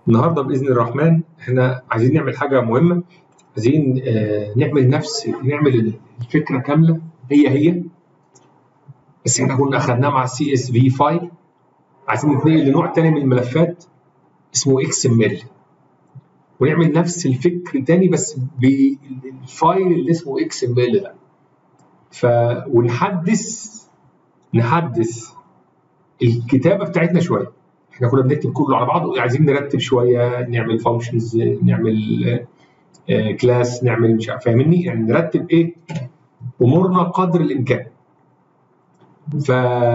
النهارده باذن الرحمن احنا عايزين نعمل حاجه مهمه عايزين آه، نعمل نفس نعمل الفكره كامله هي هي بس احنا كنا اخدناه مع السي اس في فايل عايزين نتنقل لنوع تاني من الملفات اسمه اكس ام ال ونعمل نفس الفكر تاني بس بالفايل اللي اسمه اكس ام ال ده ف ونحدث نحدث الكتابه بتاعتنا شويه احنا كنا بنكتب كله على بعضه عايزين نرتب شويه نعمل فانكشنز نعمل كلاس نعمل مش عارف فاهمني يعني نرتب ايه امورنا قدر الامكان ف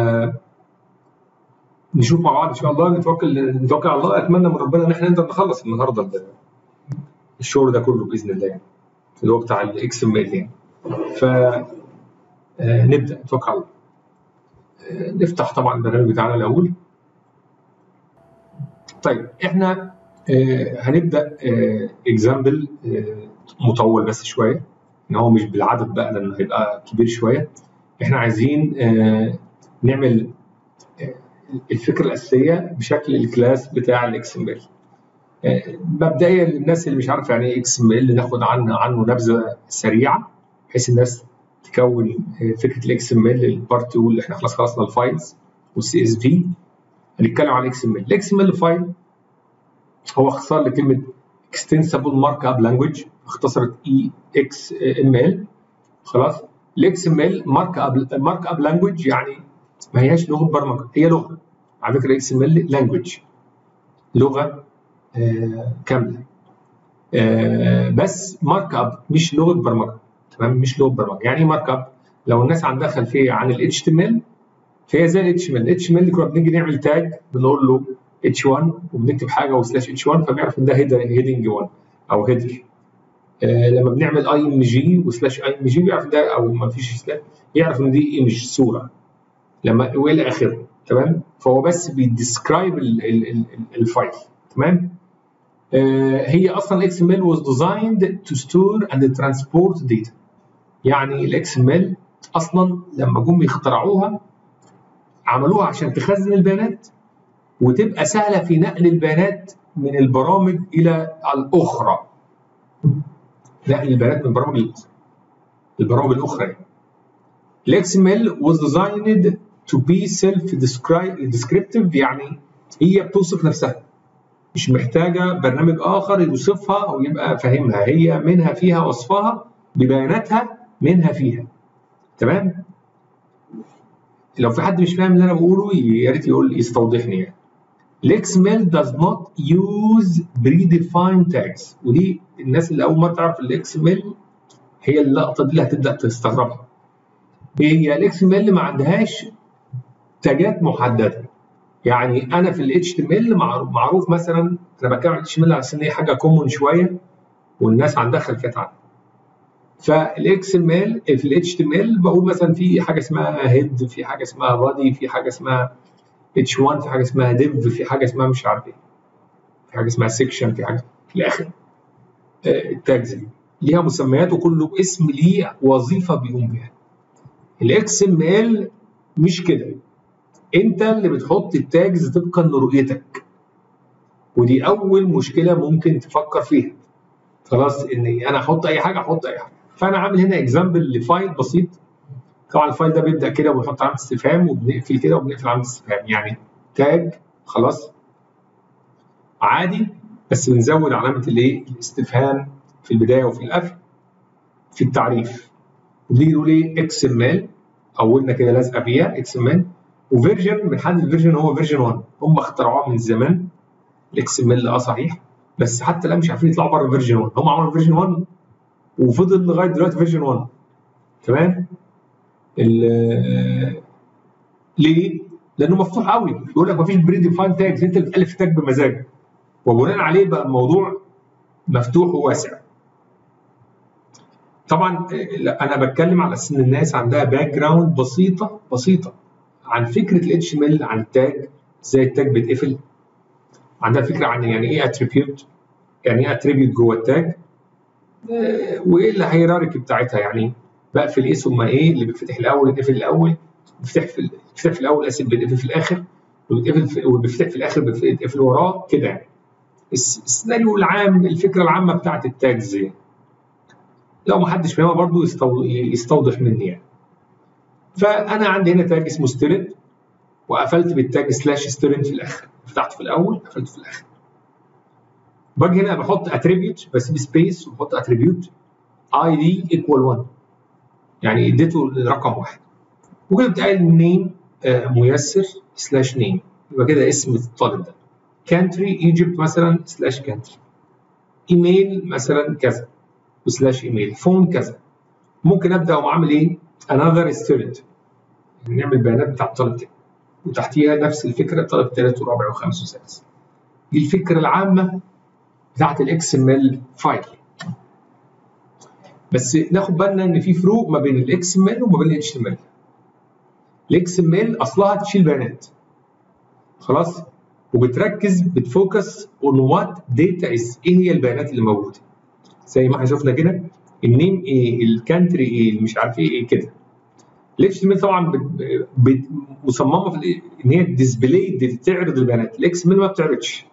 نشوف مع بعض ان شاء الله نتوكل نتوكل على الله اتمنى من ربنا ان احنا نقدر نخلص النهارده الشغل ده كله باذن الله يعني اللي هو بتاع الاكس ام ال يعني ف آه، نبدا نتوكل على الله آه، نفتح طبعا البرنامج بتاعنا الاول طيب احنا آه، هنبدا اكزامبل مطول بس شويه ان هو مش بالعدد بقى لانه هيبقى كبير شويه احنا عايزين آه، نعمل آه، الفكره الاساسيه بشكل الكلاس بتاع الاكس ام ال مبدئيا للناس اللي مش عارفه يعني ايه اكس ام ال ناخد عنه عنه نبذه سريعه بحيث الناس تكون آه، فكره الاكس ام ال البارت 2 اللي احنا خلاص خلصنا الفايلز والسي اس في هنتكلم عن الاكس ام ال الاكس ام ال فايل هو اختصار لكلمه extensible markup language اختصرت اي اكس ام ال خلاص الاكس ام ال مارك اب مارك اب لانجوج يعني ما هياش لغه برمجه هي لغه على فكره الاكس ام ال لانجوج لغه آه كامله آه بس مارك اب مش لغه برمجه تمام مش لغه برمجه يعني ايه مارك اب لو الناس عندها خلفيه عن الاتش تي ام ال فهي زي الاتش ام ال الاتش ام ال كنا بنيجي نعمل تاج بنقول له اتش 1 وبنكتب حاجه وسلاش اتش 1 فبيعرف ان ده هيدنج 1 او هيدر آه لما بنعمل اي ام جي وسلاش اي ام جي بيعرف ده او ما فيش سلاش يعرف ان دي ايمج صوره لما والى اخره تمام فهو بس بيديسكرايب الفايل تمام آه هي اصلا الاكس ام ال was designed to store and transport data يعني الاكس ام ال اصلا لما جم يخترعوها عملوها عشان تخزن البيانات وتبقى سهله في نقل البيانات من البرامج الى الاخرى نقل البيانات من البرامج البرامج الاخرى يعني. الاكس ام ال was designed to be self descriptive يعني هي بتوصف نفسها مش محتاجه برنامج اخر يوصفها او يبقى فاهمها هي منها فيها وصفها ببياناتها منها فيها تمام لو في حد مش فاهم اللي انا بقوله يا ريت يقول يستوضحني يعني XML does not use predefined tags ودي الناس اللي اول مره تعرف ال XML هي اللقطه دي اللي هتبدا تستغربها هي ال XML ما عندهاش تاجات محدده يعني انا في ال HTML معروف مثلا انا بتكلم عن ال HTML على اساس ان هي حاجه كومون شويه والناس عندها خلفيات عنها فالاكس ام ال في الاتش تي ام ال بقول مثلا في حاجه اسمها هيد في حاجه اسمها بادي في حاجه اسمها اتش 1 في حاجه اسمها ديف في حاجه اسمها مش عارف ايه في حاجه اسمها سيكشن في حاجه في الاخر التاجز دي ليها مسميات وكل اسم ليه وظيفه بيقوم بيها الاكس ام ال مش كده انت اللي بتحط التاجز طبقا لرؤيتك ودي اول مشكله ممكن تفكر فيها خلاص ان انا احط اي حاجه احط اي حاجه فانا عامل هنا اكزامبل لفايل بسيط طبعا الفايل ده بيبدا كده وبنحط علامه استفهام وبنقفل كده وبنقفل علامه استفهام يعني تاج خلاص عادي بس بنزود علامه الايه الاستفهام في البدايه وفي القفل في التعريف ودي نقول ايه اكس ام ال اولنا كده لازقه فيها اكس ام ال وفيرجن بنحدد الفيرجن هو فيرجن 1 هم اخترعوها من زمان الاكس ام ال اه صحيح بس حتى الان مش عارفين يطلعوا بره فيرجن 1 هم عملوا فيرجن 1 وفضل لغايه دلوقتي فيرجن 1 تمام ليه؟ لانه مفتوح قوي بيقول لك مفيش بري ديفاين تاجز انت اللي بتالف تاج بمزاجك وبناء عليه بقى الموضوع مفتوح وواسع طبعا انا بتكلم على اساس ان الناس عندها باك جراوند بسيطه بسيطه عن فكره الاتش ام ال عن التاج ازاي التاج بيتقفل عندها فكره عن يعني ايه اتريبيوت يعني ايه اتريبيوت جوه التاج وايه الهيراركي بتاعتها يعني بقفل ايه ثم ايه اللي بيتفتح الاول يتقفل الاول بيفتح في بيفتح في الاول اسف بيتقفل في الاخر وبيتقفل وبيفتح في الاخر بيتقفل وراه كده يعني السيناريو العام الفكره العامه بتاعت التاجز يعني. لو ما حدش فاهمها برضه يستوضح مني يعني فانا عندي هنا تاج اسمه ستودنت وقفلت بالتاج سلاش ستودنت في الاخر فتحته في الاول قفلته في الاخر باجي هنا بحط اتريبيوت بسيب سبيس وبحط اتريبيوت اي دي ايكوال 1 يعني اديته رقم واحد وكده قايل نيم ميسر سلاش نيم يبقى كده اسم الطالب ده كانتري ايجيبت مثلا سلاش كانتري ايميل مثلا كذا وسلاش ايميل فون كذا ممكن ابدا واعمل ايه another student نعمل بيانات بتاع الطالب تاني وتحتيها نفس الفكره طالب ثالث ورابع وخامس وسادس دي الفكره العامه بتاعت الاكس ام ال فايل بس ناخد بالنا ان في فروق ما بين الاكس ام ال وما بين الاتش ام ال الاكس ام ال اصلها تشيل بيانات خلاص وبتركز بتفوكس اون وات داتا از ايه هي البيانات اللي موجوده زي ما احنا شفنا كده النيم ايه الكانتري ايه مش عارف ايه ايه كده الاتش ام ال طبعا بت... بت... مصممه في ان هي ديسبلاي تعرض البيانات الاكس ام ال ما بتعرضش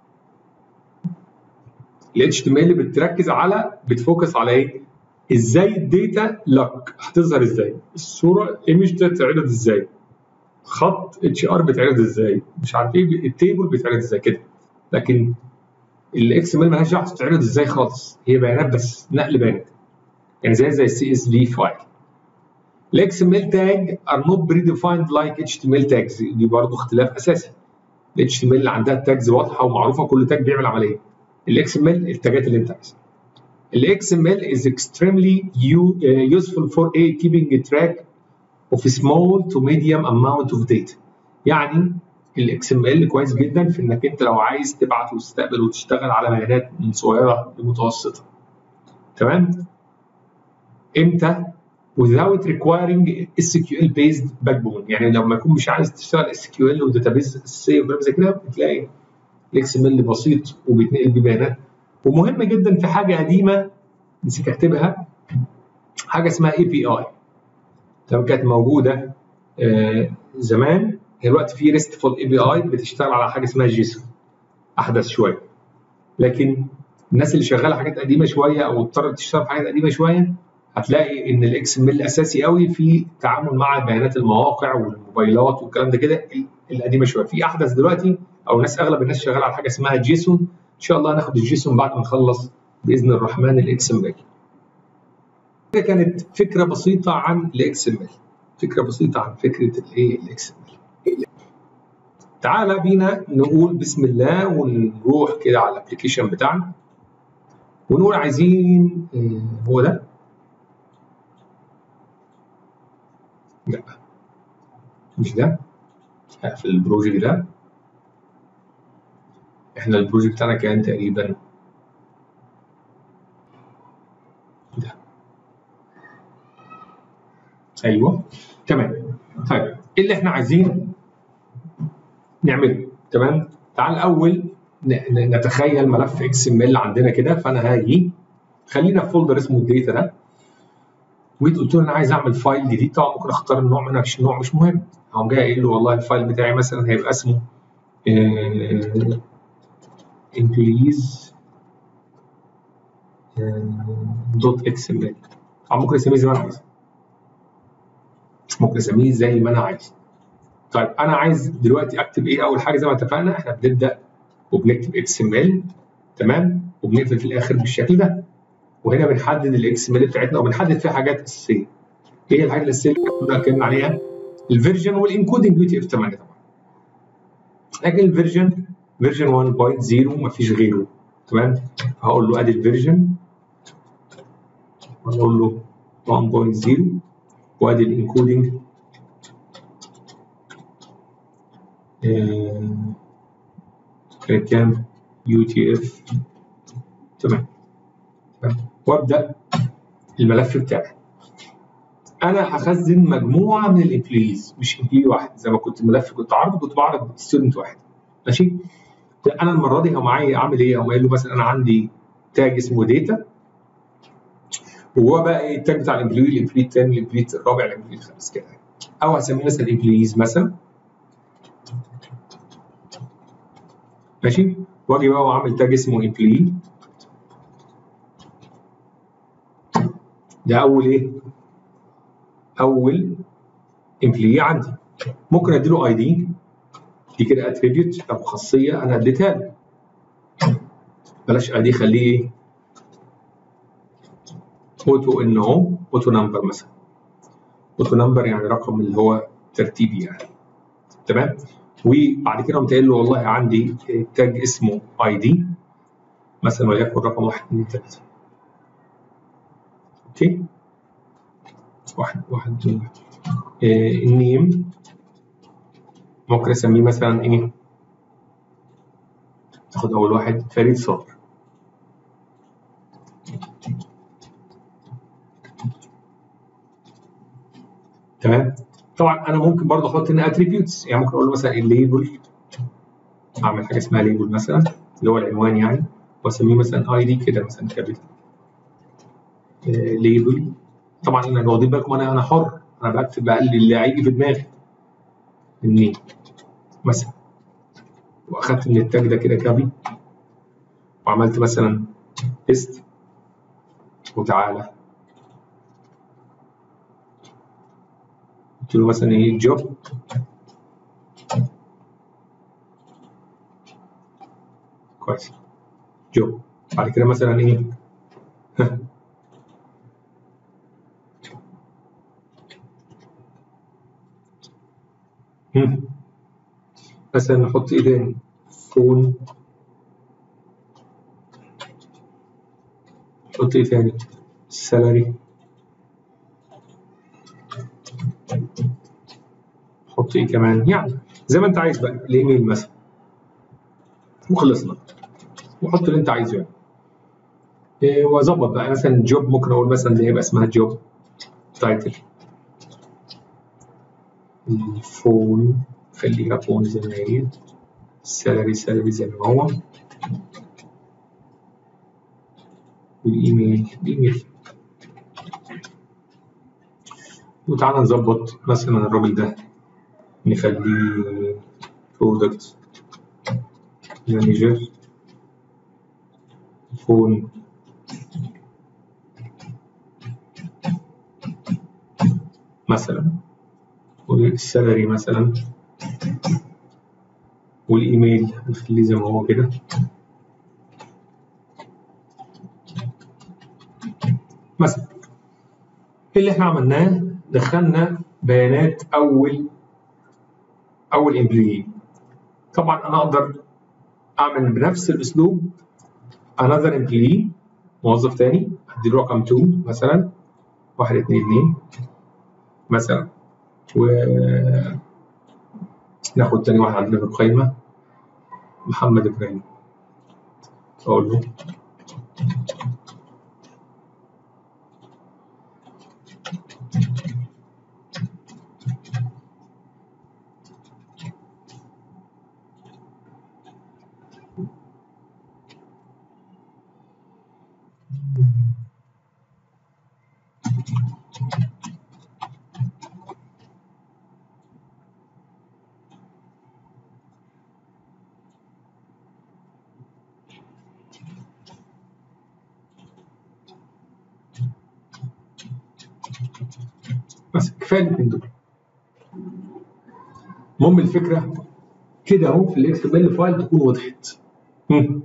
الاتش ام ال بتركز على بتفوكس على ايه ازاي الداتا لك هتظهر ازاي الصوره ايمج تتعرض ازاي خط اتش ار بيتعرض ازاي مش عارف ايه التيبل بيتعرض ازاي كده لكن الاكس ام ال مالهاش دعوه تتعرض ازاي خالص هي بيانات بس نقل بيانات يعني زي زي السي اس في فايل الاكس ام ال تاج ار نوت بري ديفايند لايك اتش تي ام ال تاجز دي برضه اختلاف اساسي الاتش تي ام ال عندها تاجز واضحه ومعروفه كل تاج بيعمل عمليه الاكس ام ال التاجات اللي انت عايزها الاكس ام ال is extremely useful for a keeping track of small to medium amount of data يعني الاكس ام ال كويس جدا في انك انت لو عايز تبعت وتستقبل وتشتغل على بيانات من صغيره لمتوسطه تمام امتى without requiring SQL based backbone يعني لما يكون مش عايز تشتغل SQL وداتابيز اساسيه وكلام زي كده بتلاقي الاكس ام ال بسيط وبيتنقل ببيانات ومهم جدا في حاجه قديمه نسيت اكتبها حاجه اسمها اي بي اي تمام كانت موجوده آه زمان دلوقتي في ريستفول اي بي اي بتشتغل على حاجه اسمها جيسون احدث شويه لكن الناس اللي شغاله حاجات قديمه شويه او اضطرت تشتغل في حاجات قديمه شويه هتلاقي ان الاكس ام ال اساسي قوي في التعامل مع بيانات المواقع والموبايلات والكلام ده كده القديمه شويه في احدث دلوقتي او ناس اغلب الناس شغاله على حاجه اسمها جيسون ان شاء الله هناخد الجيسون بعد ما نخلص باذن الرحمن الاكس ام ال كانت فكره بسيطه عن الاكس ام ال فكره بسيطه عن فكره الايه الاكس ام ال تعالى بينا نقول بسم الله ونروح كده على الابلكيشن بتاعنا ونقول عايزين هو ده لا مش ده هقفل البروجكت ده احنا البروجكت بتاعنا كان تقريبا ده ايوه تمام طيب ايه اللي احنا عايزين نعمله تمام تعال الاول نتخيل ملف اكس ام ال عندنا كده فانا هاجي خلينا في فولدر اسمه الداتا ده وجيت قلت له انا عايز اعمل فايل جديد طبعا ممكن اختار النوع منها مش نوع مش مهم هقوم جاي قايل له والله الفايل بتاعي مثلا هيبقى اسمه employees دوت اكس ام ال او ممكن اسميه زي ما انا عايز ممكن اسميه زي ما انا عايز طيب انا عايز دلوقتي اكتب ايه اول حاجه زي ما اتفقنا احنا بنبدا وبنكتب اكس ام ال تمام وبنقفل في الاخر بالشكل ده وهنا بنحدد الاكس ام ال بتاعتنا وبنحدد فيها حاجات اساسيه ايه هي الحاجات الاساسيه اللي كنا اتكلمنا عليها الفيرجن والانكودنج يو تي اف 8 طبعا لكن الفيرجن فيرجن 1.0 مفيش غيره تمام هقول له ادي الفيرجن واقول له 1.0 وادي الانكودنج كان كام يو تي اف تمام وابدا الملف بتاعي انا هخزن مجموعه من الامبلويز مش امبلوي واحد زي ما كنت الملف كنت عارضه كنت بعرض ستودنت واحد ماشي انا المره دي هقوم معايا اعمل ايه؟ هقوم قايل له مثلا انا عندي تاج اسمه داتا وهو بقى ايه التاج بتاع الامبلوي الامبلوي الثاني الامبلوي الرابع الامبلوي الخامس كده او هسميه مثلا امبلويز مثلا ماشي واجي بقى واعمل تاج اسمه امبلي ده اول ايه؟ اول امبلي عندي ممكن اديله اي دي دي كده اتريبيوت او خاصيه انا اديتها له بلاش اي دي خليه ايه؟ اوتو ان او اوتو نمبر مثلا اوتو نمبر يعني رقم اللي هو ترتيبي يعني تمام وبعد كده قمت قايل له والله عندي تاج اسمه اي دي مثلا وليكن رقم 1 2 3 اوكي واحد واحد اتنين واحد إيه النيم ممكن اسميه مثلا ايه تاخد اول واحد فريد صابر تمام طبعا انا ممكن برضه احط هنا اتريبيوتس يعني ممكن اقول له مثلا الليبل اعمل حاجه اسمها ليبل مثلا اللي هو العنوان يعني واسميه مثلا اي دي كده مثلا كابيتال ليبل طبعا انا واخدين بالكم انا انا حر انا بكتب بقى اللي هيجي في دماغي النيم مثلا واخدت من التاج ده كده كابي وعملت مثلا بيست وتعالى قلت له مثلا ايه جوب كويس جوب بعد كده مثلا ايه مثلا نحط ايه تاني فون نحط ايه تاني سالري حط ايه كمان يعني زي ما انت عايز بقى الايميل مثلا وخلصنا وحط اللي انت عايزه يعني إيه واظبط بقى مثلا جوب ممكن اقول مثلا دي هيبقى اسمها جوب تايتل الفون خليها فون زي ما هي السالري سالري زي ما هو والايميل الايميل وتعالى نظبط مثلا الراجل ده نخليه برودكت مانجر فون مثلا والسالري مثلا والايميل نخليه زي ما هو كده مثلا اللي احنا عملناه دخلنا بيانات اول اول امبلوي طبعا انا اقدر اعمل بنفس الاسلوب another employee موظف تاني اديله رقم 2 مثلا 1 2 2 مثلا و ناخد تاني واحد عندنا في القايمة محمد إبراهيم أقول له بس كفايه الاثنين دول المهم الفكره كده اهو في الاكس ام ال فايل تكون وضحت مم.